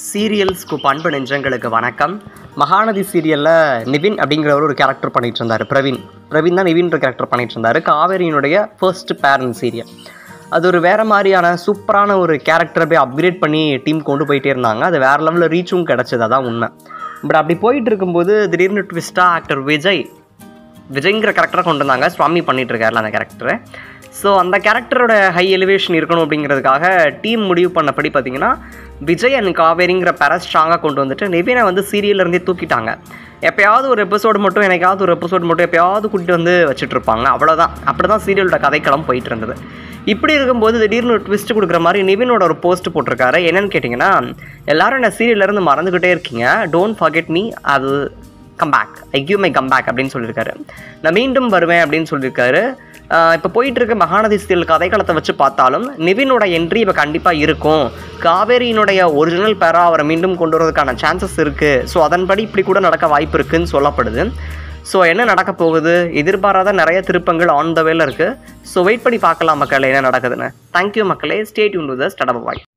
சீரியல்ஸ்க்கு பண்பு நெஞ்சங்களுக்கு வணக்கம் மகாநதி சீரியலில் நிவின் அப்படிங்கிறவர் ஒரு கேரக்டர் பண்ணிட்டு இருந்தார் பிரவீன் பிரவீன் தான் நிவின்ற கேரக்டர் பண்ணிட்டு இருந்தார் காவேரியினுடைய ஃபர்ஸ்ட் பேரண்ட் சீரியல் அது ஒரு வேறு மாதிரியான சூப்பரான ஒரு கேரக்டரை போய் அப்கிரேட் பண்ணி டீம் கொண்டு போயிட்டே இருந்தாங்க அது வேறு லெவலில் ரீச்சும் கிடச்சது அதான் உண்மை பட் அப்படி போயிட்டு இருக்கும்போது திடீர்னு ட்விஸ்ட்டாக ஆக்டர் விஜய் விஜய்ங்கிற கேரக்டரை கொண்டு வந்தாங்க சுவாமி பண்ணிட்டு இருக்காருல அந்த கேரக்டரை ஸோ அந்த கேரக்டரோட ஹை எலிவேஷன் இருக்கணும் அப்படிங்கிறதுக்காக டீம் முடிவு பண்ணபடி பார்த்தீங்கன்னா விஜய் அண்ட் காவேரிங்கிற பேர ஸ்ட்ராங்காக கொண்டு வந்துட்டு நிவினை வந்து serial ல இருந்தே தூக்கிட்டாங்க எப்பயாவது ஒரு எபிசோடு மட்டும் எனக்காவது ஒரு எபிசோடு மட்டும் எப்பயாவது கூட்டிட்டு வந்து வச்சுட்டு இருப்பாங்க அவ்வளோதான் அப்படி தான் சீரியலோட கதைக்களம் போயிட்டு இருந்தது இப்படி இருக்கும்போது திடீர்னு ஒரு ட்விஸ்ட் கொடுக்குற மாதிரி நிவினோட ஒரு போஸ்ட் போட்டிருக்காரு என்னன்னு கேட்டிங்கன்னா எல்லாரும் என்ன சீரியல்ல இருந்து மறந்துக்கிட்டே இருக்கீங்க டோன்ட் forget மீ அது comeback I give my comeback அப்படின்னு சொல்லியிருக்காரு நான் மீண்டும் வருவேன் அப்படின்னு சொல்லியிருக்காரு இப்போ போயிட்டு இருக்க மகாநதி சீரியல் கதைக்களத்தை வச்சு பார்த்தாலும் நிவினோட என்ட்ரி இப்போ கண்டிப்பாக இருக்கும் காவேரியினுடைய ஒரிஜினல் பேரா அவரை மீண்டும் கொண்டு வரதுக்கான சான்சஸ் இருக்குது ஸோ அதன்படி இப்படி கூட நடக்க வாய்ப்பு இருக்குன்னு சொல்லப்படுது ஸோ என்ன நடக்க போகுது எதிர்பாராத நிறைய திருப்பங்கள் ஆன் த வேல இருக்குது ஸோ வெயிட் பண்ணி பார்க்கலாம் மக்களே என்ன நடக்குதுன்னு தேங்க்யூ மக்களே state Yoon to the ஸ்டடப் why